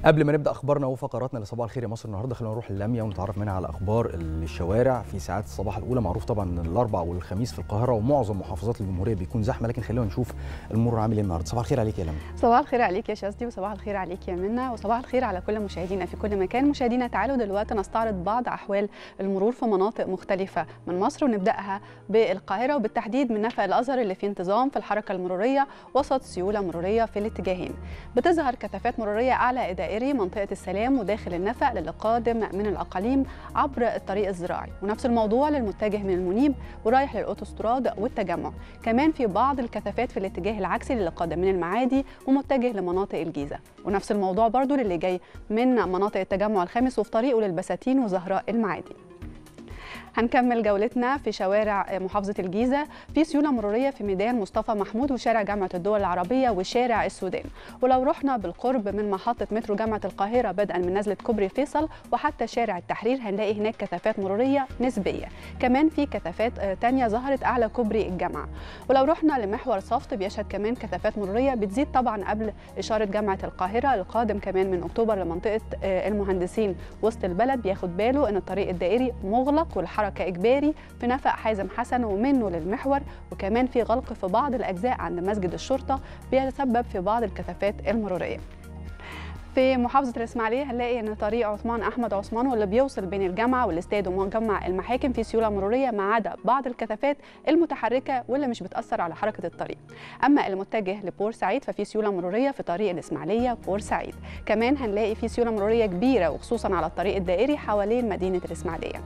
قبل ما نبدا اخبارنا وفقراتنا لصباح الخير يا مصر النهارده خلينا نروح اللاميه ونتعرف منها على اخبار الشوارع في ساعات الصباح الاولى معروف طبعا ان الاربع والخميس في القاهره ومعظم محافظات الجمهوريه بيكون زحمه لكن خلينا نشوف المرور عامل ايه النهارده صباح الخير عليك يا لميا صباح الخير عليك يا شاذلي وصباح الخير عليك يا منى وصباح الخير على كل مشاهدينا في كل مكان مشاهدينا تعالوا دلوقتي نستعرض بعض احوال المرور في مناطق مختلفه من مصر ونبداها بالقاهره وبالتحديد من نفق الازهر اللي فيه انتظام في الحركه المروريه وسط سيوله مروريه في الاتجاهين بتظهر كثافات مروريه اعلى دائري منطقه السلام وداخل النفق للي قادم من الاقاليم عبر الطريق الزراعي ونفس الموضوع للمتجه من المنيب ورايح للاوتوستراد والتجمع كمان في بعض الكثافات في الاتجاه العكسي للي قادم من المعادي ومتجه لمناطق الجيزه ونفس الموضوع برضو للي جاي من مناطق التجمع الخامس وفي طريقه للبساتين وزهراء المعادي هنكمل جولتنا في شوارع محافظة الجيزة في سيولة مرورية في ميدان مصطفى محمود وشارع جامعة الدول العربية وشارع السودان ولو رحنا بالقرب من محطة مترو جامعة القاهرة بدءا من نزلة كوبري فيصل وحتى شارع التحرير هنلاقي هناك كثافات مرورية نسبية كمان في كثافات تانية ظهرت أعلى كوبري الجامعة ولو رحنا لمحور صفت بيشهد كمان كثافات مرورية بتزيد طبعا قبل إشارة جامعة القاهرة القادم كمان من أكتوبر لمنطقة المهندسين وسط البلد بياخد باله أن الطريق الدائري مغلق والحركة حركة إجباري في نفق حازم حسن ومنه للمحور وكمان في غلق في بعض الأجزاء عند مسجد الشرطة بيتسبب في بعض الكثافات المرورية في محافظة الإسماعيلية هنلاقي إن طريق عثمان أحمد عثمان واللي بيوصل بين الجامعة والاستاد ومجمع المحاكم في سيولة مرورية ما عدا بعض الكثافات المتحركة واللي مش بتأثر على حركة الطريق. أما المتجه لبورسعيد ففي سيولة مرورية في طريق الإسماعيلية بورسعيد. كمان هنلاقي في سيولة مرورية كبيرة وخصوصا على الطريق الدائري حوالين مدينة الإسماعيلية.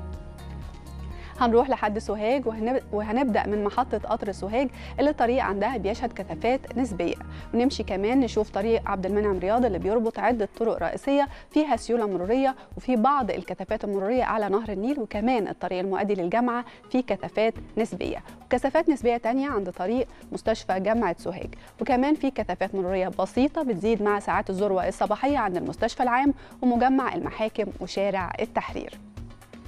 هنروح لحد سوهاج وهنبدا من محطه قطر سوهاج اللي الطريق عندها بيشهد كثافات نسبيه ونمشي كمان نشوف طريق عبد المنعم رياض اللي بيربط عده طرق رئيسيه فيها سيوله مروريه وفي بعض الكثافات المروريه على نهر النيل وكمان الطريق المؤدي للجامعه فيه كثافات نسبيه وكثافات نسبيه تانية عند طريق مستشفى جامعه سوهاج وكمان في كثافات مروريه بسيطه بتزيد مع ساعات الذروه الصباحيه عند المستشفى العام ومجمع المحاكم وشارع التحرير